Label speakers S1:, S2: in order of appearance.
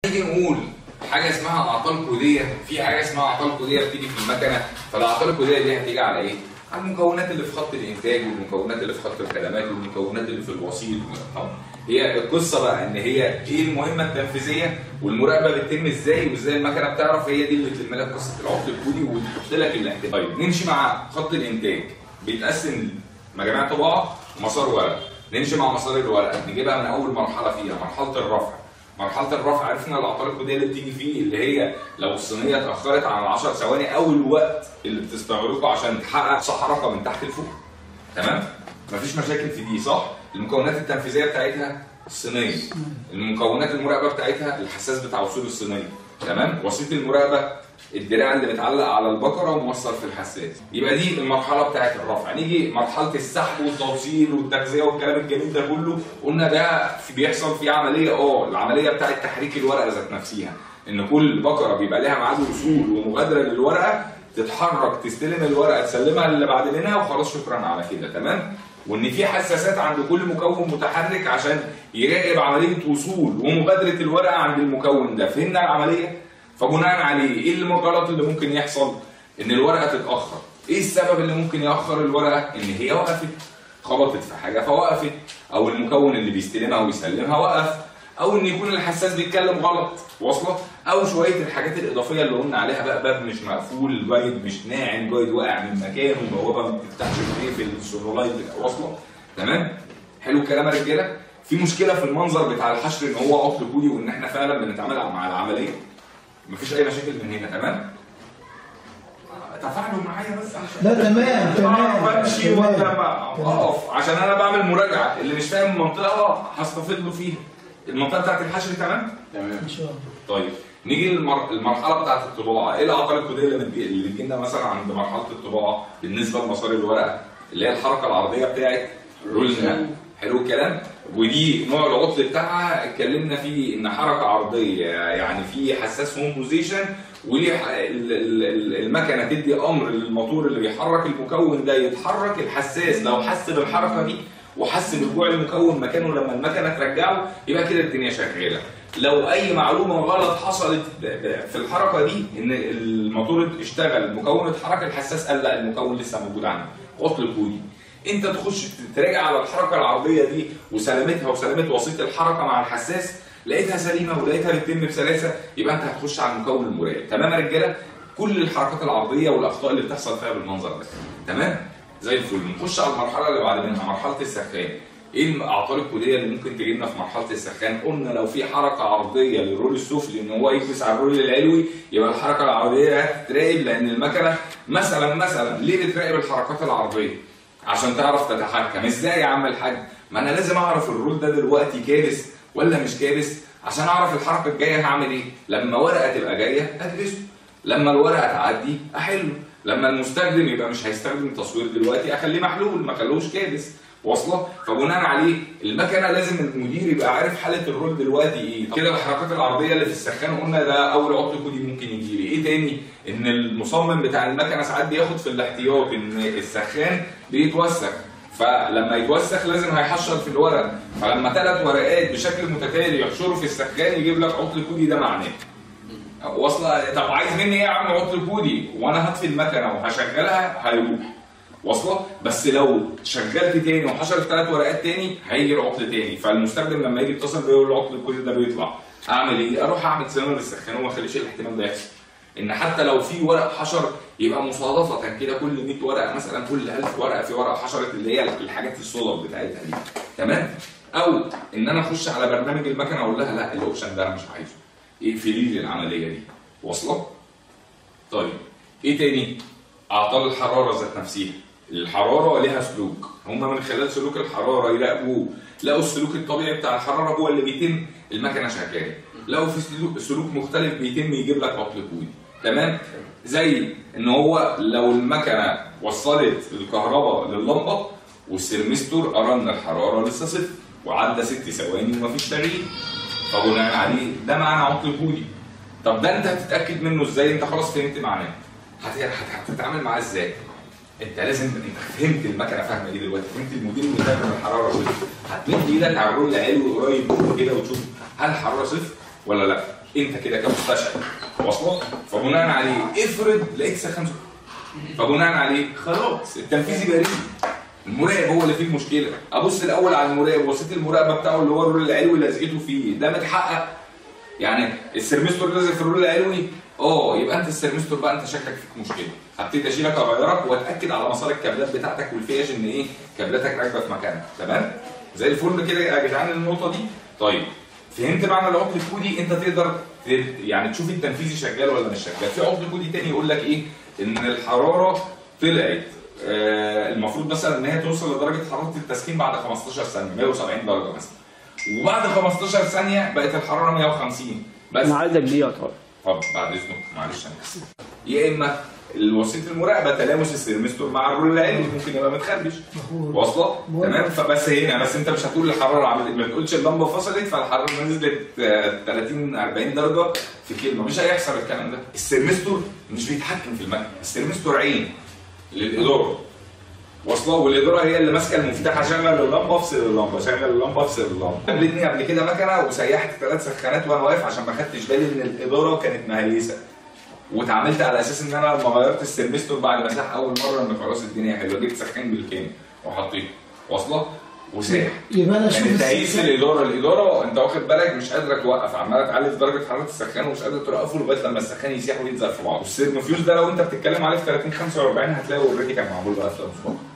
S1: نيجي نقول حاجه اسمها اعطال كوديه في حاجه اسمها اعطال كوديه بتيجي في المكنه فالاعطال الكوديه دي هتيجي على ايه؟ على المكونات اللي في خط الانتاج والمكونات اللي في خط الخدمات والمكونات اللي في الوسيط طب هي القصه بقى ان هي ايه المهمه التنفيذيه والمراقبه بتتم ازاي وازاي المكنه بتعرف هي دي اللي تلم لك قصه العطل الكودي وتحط لك الاحتمال طيب نمشي مع خط الانتاج بيتقسم مجاميع طباعه ومسار ورق نمشي مع مسار الورقه نجيبها من اول مرحله فيها مرحله الرفع مرحله الرفع عرفنا الاعطال الكوديه اللي بتيجي فيه اللي هي لو الصينيه اتاخرت عن 10 ثواني او الوقت اللي بتستغرقه عشان تحقق صح رقم من تحت لفوق تمام مفيش مشاكل في دي صح المكونات التنفيذيه بتاعتها الصينيه المكونات المراقبه بتاعتها الحساس بتاع وصول الصينيه تمام وسيط المراقبه الدراع اللي متعلق على البقره وموصل في الحساس يبقى دي المرحله بتاعت الرفع نيجي مرحله السحب والتوصيل والتغذيه والكلام الجميل ده كله قلنا ده في بيحصل فيه عمليه اه العمليه بتاعت تحريك الورقه ذات نفسها ان كل بقره بيبقى لها ميعاد وصول ومغادره للورقه تتحرك تستلم الورقه تسلمها للي بعد منها وخلاص شكرا على كده تمام وان في حساسات عند كل مكون متحرك عشان يراقب عمليه وصول ومبادره الورقه عند المكون ده فهمنا العمليه فبناء عليه ايه اللي الغلط اللي ممكن يحصل ان الورقه تتاخر ايه السبب اللي ممكن ياخر الورقه ان هي وقفت خبطت في حاجه فوقفت او المكون اللي بيستلمها ويسلمها وقف او ان يكون الحساس بيتكلم غلط واصله او شويه الحاجات الاضافيه اللي قلنا عليها بقى باب مش مقفول جايد مش ناعم جايد واقع من مكانه بوابه ما بتفتحش في السولولايت واصله تمام حلو الكلام يا رجاله في مشكله في المنظر بتاع الحشر ان هو عطل كودي وان احنا فعلا بنتعامل مع العمليه مفيش اي مشاكل من هنا تمام تفاعلوا معايا بس عشان
S2: لا تمام تمام
S1: بمشي
S2: تمام.
S1: ولا ب- اقف عشان انا بعمل مراجعه اللي مش فاهم المنطقه هستفيد له فيها المنطقه بتاعت الحشر تمام
S3: تمام
S2: ان شاء الله
S1: طيب نيجي للمر... المرحله بتاعت الطباعه ايه الاعطال الكوديه اللي بتجي اللي بتجي لنا مثلا عند مرحله الطباعه بالنسبه لمسار الورقه اللي هي الحركه العرضيه بتاعت رول النقل حلو الكلام ودي نوع العطل بتاعها اتكلمنا فيه ان حركه عرضيه يعني في حساس هوم بوزيشن وليه ح- ال- ال- ال- المكنه تدي امر للموتور اللي بيحرك المكون ده يتحرك الحساس لو حس بالحركه دي وحس برجوع المكون مكانه لما المكنه ترجعه يبقى كده الدنيا شغاله لو اي معلومه غلط حصلت ب- ب- في الحركه دي ان الموتور اشتغل المكون اتحرك الحساس قال لا المكون لسه موجود عندي عطل كودي انت تخش تراجع على الحركه العرضيه دي وسلامتها وسلامه وسيط الحركه مع الحساس لقيتها سليمه ولقيتها بتتم بسلاسه يبقى انت هتخش على المكون المراقب تمام يا رجاله كل الحركات العرضيه والاخطاء اللي بتحصل فيها بالمنظر ده تمام زي الفل نخش على المرحله اللي بعد منها مرحله السخان ايه الاعطال الكوديه اللي ممكن تجي لنا في مرحله السخان قلنا لو في حركه عرضيه للرول السفلي ان هو يكبس على الرول العلوي يبقى الحركه العرضيه هتتراقب لان المكنه مثلا مثلا ليه بتراقب الحركات العرضيه عشان تعرف تتحكم ازاي يا عم الحاج ما انا لازم اعرف الرول ده دلوقتي كابس ولا مش كابس عشان اعرف الحركه الجايه هعمل ايه لما ورقه تبقى جايه ادرسه لما الورقه تعدي احله لما المستخدم يبقى مش هيستخدم تصوير دلوقتي اخليه محلول ما اخلوش كابس واصله فبناء عليه المكنه لازم المدير يبقى عارف حاله الرول دلوقتي ايه كده الحركات العرضيه اللي في السخان قلنا ده اول عطل كودي ممكن يجي لي ايه تاني ان المصمم بتاع المكنه ساعات بياخد في الاحتياط ان السخان بيتوسخ فلما يتوسخ لازم هيحشر في الورق فلما ثلاث ورقات بشكل متتالي يحشروا في السخان يجيب لك عطل كودي ده معناه واصله طب عايز مني ايه يا عم عطل كودي وانا هطفي المكنه وهشغلها هيروح واصله بس لو شغلت تاني وحشرت ثلاث ورقات تاني هيجي العطل تاني فالمستخدم لما يجي يتصل بيقول العطل الكودي ده بيطلع اعمل ايه؟ اروح اعمل صيانه للسخان وما اخليش الاحتمال ده يحصل ان حتى لو في ورق حشر يبقى مصادفه كده كل 100 ورقه مثلا كل 1000 ورقه في ورقه حشرت اللي هي الحاجات الصدف بتاعتها دي تمام او ان انا اخش على برنامج المكنه اقول لها لا الاوبشن ده انا مش عايزه اقفلي لي العمليه دي واصله طيب ايه تاني اعطال الحراره ذات نفسها الحراره لها سلوك هم من خلال سلوك الحراره يراقبوه لقوا السلوك الطبيعي بتاع الحراره هو اللي بيتم المكنه شغاله لو في سلوك, سلوك مختلف بيتم يجيب لك عطل كودي تمام زي ان هو لو المكنه وصلت الكهرباء لللمبه والسيرمستور ارن الحراره لسه صفر وعدى ست ثواني ومفيش تغيير فبناء عليه ده معنى عطل كودي طب ده انت هتتاكد منه ازاي انت خلاص فهمت معناه هت- هت- هتتعامل معاه ازاي انت لازم انت فهمت المكنه فاهمه ايه دلوقتي فهمت المدير اللي فاهم الحراره ولا هتمد ايدك على الرول العلوي قريب منه كده وتشوف هل الحراره صفر ولا لا انت كده كمستشعر واصله فبناء عليه افرض لقيت سخان فبناء عليه خلاص التنفيذي بريء المراقب هو اللي فيه المشكله ابص الاول على المراقب وسيط المراقبه بتاعه اللي هو الرول العلوي لازقته فيه ده متحقق يعني السيرمستور لازق في الرول العلوي اه يبقى انت السيرمستور بقى انت شكلك فيك مشكله هبتدي اشيلك اغيرك واتاكد على مسار الكابلات بتاعتك والفيش ان ايه كابلاتك راكبه في مكانها تمام زي الفل كده يا جدعان النقطه دي طيب فهمت معنى العقد الكودي انت تقدر ت- يعني تشوف التنفيذي شغال ولا مش شغال في عقد كودي تاني يقول لك ايه ان الحراره طلعت آه المفروض مثلا ان هي توصل لدرجه حراره التسخين بعد 15 ثانيه 170 درجه مثلا وبعد 15 ثانيه بقت الحراره 150 بس
S2: انا عايزك دي يا طارق
S1: طب بعد اذنك معلش انا اسف يا اما الوسيط المراقبه تلامس السيرمستور مع الرول العلوي ممكن يبقى متخربش واصله تمام فبس هنا بس انت مش هتقول الحراره عملت ما تقولش اللمبه فصلت فالحراره نزلت آه، 30 40 درجه في كلمه مش هيحصل الكلام ده السيرمستور مش بيتحكم في المكنه السيرمستور عين للاداره واصله والاداره هي اللي ماسكه المفتاح اشغل اللمبه افصل اللمبه اشغل اللمبه افصل اللمبه قابلتني قبل كده مكنه وسيحت ثلاث سخانات وانا واقف عشان ما خدتش بالي ان الاداره كانت مهيسه واتعاملت على اساس ان انا لما غيرت السيرمستور بعد ما ساح اول مره ان خلاص الدنيا حلوه جبت سخان بالكامل وحطيته واصله وساح
S3: يبقى انا اشوف
S1: يعني تهيئ
S3: السلسلة.
S1: الاداره الاداره انت واخد بالك مش قادره توقف عماله تعلي في درجه حراره السخان ومش قادره توقفه لغايه لما السخان يسيح ويلزق في بعض والسيرمفيوز ده لو انت بتتكلم عليه في 30 45 هتلاقي اوريدي كان معمول بقى في مسبقا